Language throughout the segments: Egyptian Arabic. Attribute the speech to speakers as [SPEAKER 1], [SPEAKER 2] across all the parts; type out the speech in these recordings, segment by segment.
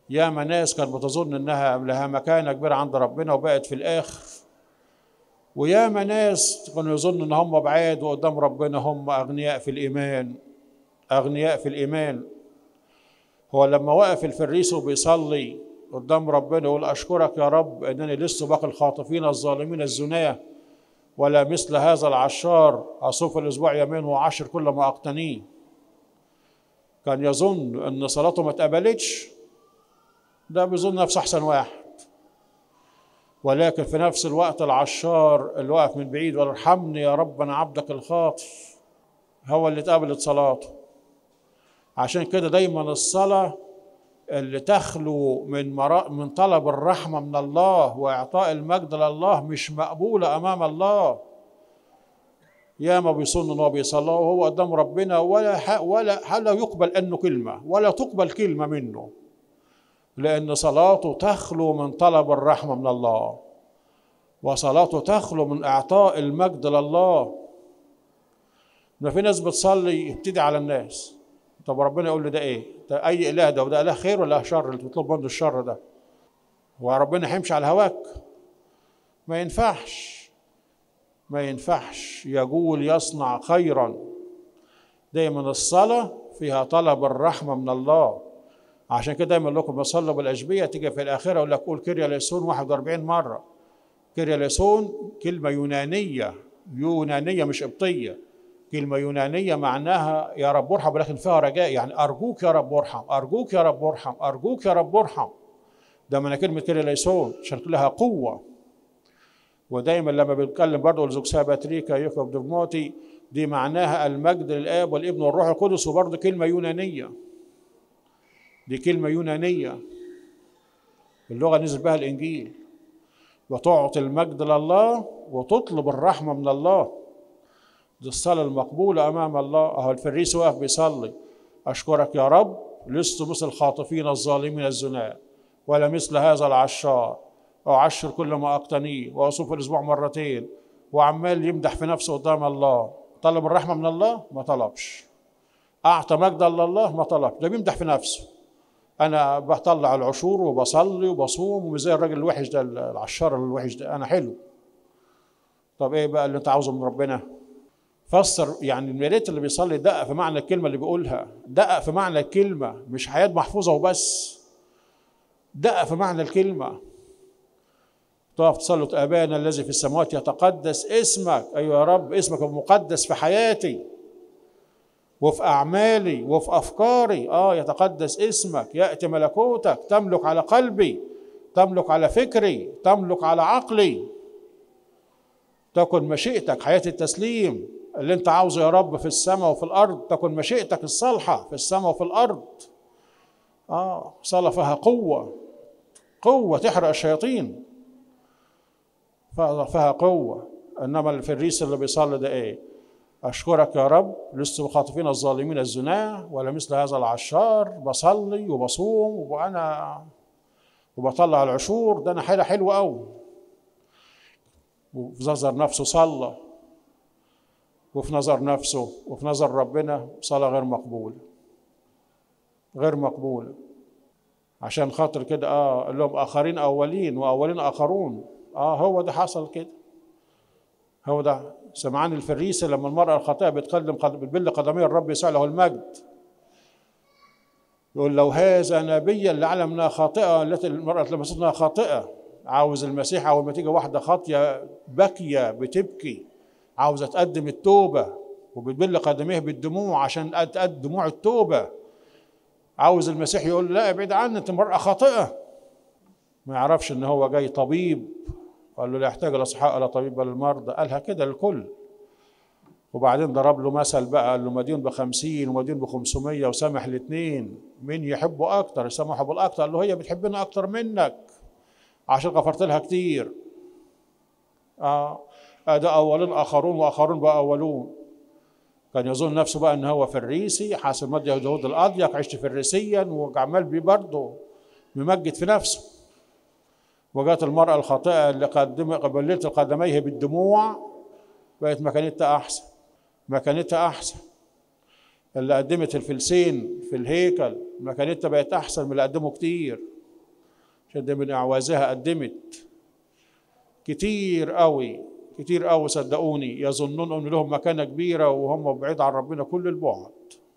[SPEAKER 1] ياما ناس كانت بتظن انها لها مكانه كبيره عند ربنا وبقت في الاخر وياما ناس كانوا يظنوا ان هم بعاد وقدام ربنا هم اغنياء في الايمان اغنياء في الايمان هو لما وقف الفريس وبيصلي قدام ربنا يقول اشكرك يا رب انني لست باقي الخاطفين الظالمين الزناه ولا مثل هذا العشار اصوف الاسبوع يمين وعشر كل ما اقتنيه كان يظن ان صلاته ما اتقبلتش ده بيظن نفسه احسن واحد ولكن في نفس الوقت العشار اللي واقف من بعيد وقال ارحمني يا رب انا عبدك الخاطئ هو اللي اتقبلت صلاته عشان كده دايما الصلاه اللي تخلو من مرا... من طلب الرحمه من الله واعطاء المجد لله مش مقبوله امام الله يا ما بيصن ان هو بيصلي وهو قدام ربنا ولا ح... ولا لا يقبل انه كلمه ولا تقبل كلمه منه لان صلاته تخلو من طلب الرحمه من الله وصلاته تخلو من اعطاء المجد لله ما في ناس بتصلي يبتدي على الناس طب ربنا يقول له ده ايه ده اي اله ده وده اله خير ولا شر اللي بتطلب منه الشر ده هو ربنا هيمشي على هواك ما ينفعش ما ينفعش يقول يصنع خيرا دايما الصلاة فيها طلب الرحمة من الله عشان كده دايما لكم بصلوا بالأشبية تيجي في الآخرة يقول لك قول كيريا ليسون 41 مرة كيريا ليسون كلمة يونانية يونانية مش قبطية كلمة يونانية معناها يا رب ارحم ولكن فيها رجاء يعني أرجوك يا رب ارحم أرجوك يا رب ارحم أرجوك يا رب ارحم ده من كلمة كيريا ليسون عشان لها قوة ودايما لما بنتكلم برضه لزوجها باتريكا يوكوب دوفموتي دي معناها المجد للاب والابن والروح القدس وبرضه كلمه يونانيه دي كلمه يونانيه اللغه نزل بها الانجيل وتعطي المجد لله وتطلب الرحمه من الله دي الصلاه المقبوله امام الله اهو الفريس واقف بيصلي اشكرك يا رب لست مثل الخاطفين الظالمين الزناة ولا مثل هذا العشار وأعشر كل ما أقتنيه وأصوف الأسبوع مرتين وعمال يمدح في نفسه قدام الله طلب الرحمة من الله ما طلبش أعطى مجدا لله ما طلبش ده بيمدح في نفسه أنا بطلع العشور وبصلي وبصوم ومش زي الراجل الوحش ده العشار الوحش ده أنا حلو طب إيه بقى اللي أنت عاوزه من ربنا؟ فسر يعني يا ريت اللي بيصلي دقق في معنى الكلمة اللي بيقولها دقق في معنى الكلمة مش حياة محفوظة وبس دقق في معنى الكلمة تقف تصلي ابانا الذي في السماوات يتقدس اسمك ايوه يا رب اسمك مقدس في حياتي وفي اعمالي وفي افكاري اه يتقدس اسمك ياتي ملكوتك تملك على قلبي تملك على فكري تملك على عقلي تكن مشيئتك حياه التسليم اللي انت عاوزه يا رب في السماء وفي الارض تكن مشيئتك الصالحه في السماء وفي الارض اه صلاه فيها قوه قوه تحرق الشياطين فيها قوة إنما الفريس اللي بيصلي ده إيه؟ أشكرك يا رب لست بخاطفين الظالمين الزناة ولا مثل هذا العشار بصلي وبصوم وأنا وبطلع العشور ده أنا حاجة حلوة أوي وفي نظر نفسه صلى وفي نظر نفسه وفي نظر ربنا صلاة غير مقبولة غير مقبولة عشان خاطر كده اه قال لهم اخرين اولين واولين اخرون اه هو ده حصل كده هو ده سمعان الفريسة لما المرأة الخاطئة بتقدم بتبل قدمي الرب يسوع له المجد يقول لو هذا نبيا لعلم انها خاطئة التي المرأة لمستها خاطئة عاوز المسيح اول ما تيجي واحدة خاطية باكية بتبكي عاوزة تقدم التوبة وبتبل قدميه بالدموع عشان تقدم دموع التوبة عاوز المسيح يقول لا ابعد عني انت امرأة خاطئة ما يعرفش ان هو جاي طبيب قال له لا يحتاج الاصحاء الى طبيب بل المرضى قالها كده للكل وبعدين ضرب له مثل بقى قال له مدين بخمسين ومدين بخمسمية وسامح الاثنين مين يحبه اكتر يسامحه بالاكتر قال له هي بتحبنا اكتر منك عشان غفرت لها كتير اه ده اولون اخرون واخرون بقى اولون كان يظن نفسه بقى ان هو فريسي حاسب مد يهود الاضيق عشت فريسيا وعمال بيه برضه ممجد في نفسه وجات المرأة الخاطئة اللي قدم قبلت قدميه بالدموع بقت مكانتها أحسن مكانتها أحسن اللي قدمت الفلسين في الهيكل مكانتها بقت أحسن من اللي قدمه كتير عشان دي من اعوازها قدمت كتير قوي كتير قوي صدقوني يظنون ان لهم مكانه كبيره وهم بعيد عن ربنا كل البعد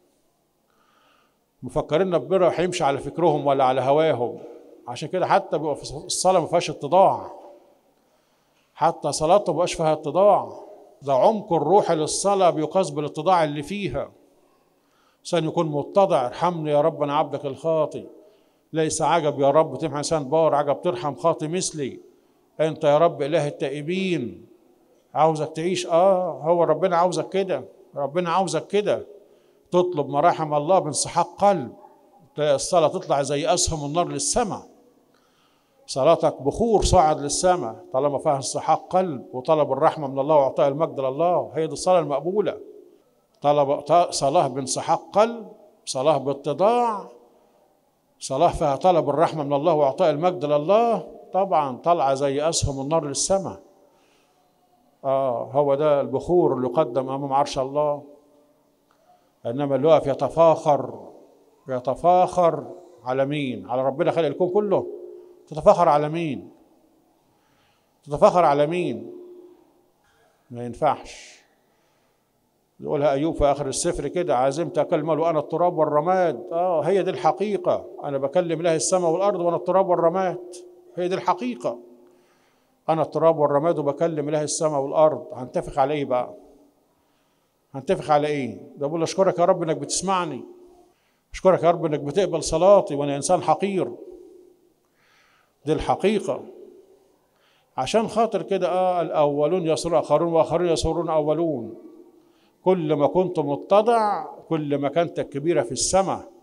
[SPEAKER 1] مفكرين ربنا هيمشي على فكرهم ولا على هواهم عشان كده حتى بيبقى في الصلاه ما فيهاش اتضاع حتى صلاته ما بقاش فيها اتضاع ده عمق الروح للصلاه بيقاس بالاتضاع اللي فيها عشان يكون متضع ارحمني يا رب انا عبدك الخاطي ليس عجب يا رب تمحى انسان بار عجب ترحم خاطي مثلي انت يا رب اله التائبين عاوزك تعيش اه هو ربنا عاوزك كده ربنا عاوزك كده تطلب مراحم الله بانسحاق قلب الصلاة تطلع زي أسهم النار للسماء صلاتك بخور صاعد للسماء طالما فيها انسحاق قلب وطلب الرحمة من الله وإعطاء المجد لله هي دي الصلاة المقبولة طلب صلاة بانسحاق قلب صلاة باتضاع صلاة فيها طلب الرحمة من الله وإعطاء المجد لله طبعا طالعة زي أسهم النار للسماء آه هو ده البخور اللي يقدم أمام عرش الله إنما اللي واقف يتفاخر يتفاخر على مين؟ على ربنا خلق الكون كله تتفاخر على مين؟ تتفاخر على مين؟ ما ينفعش يقولها أيوب في آخر السفر كده عزمت أكلمل وأنا التراب والرماد آه هي دي الحقيقة أنا بكلم الله السماء والأرض وأنا التراب والرماد هي دي الحقيقة أنا التراب والرماد وبكلم إله السماء والأرض هنتفق على إيه بقى؟ هنتفق على إيه؟ ده بقول أشكرك يا رب إنك بتسمعني أشكرك يا رب إنك بتقبل صلاتي وأنا إنسان حقير دي الحقيقة عشان خاطر كده آه الأولون يسرون آخرون وآخرون يسرون أولون كل ما كنت متضع كل ما كانتك كبيرة في السماء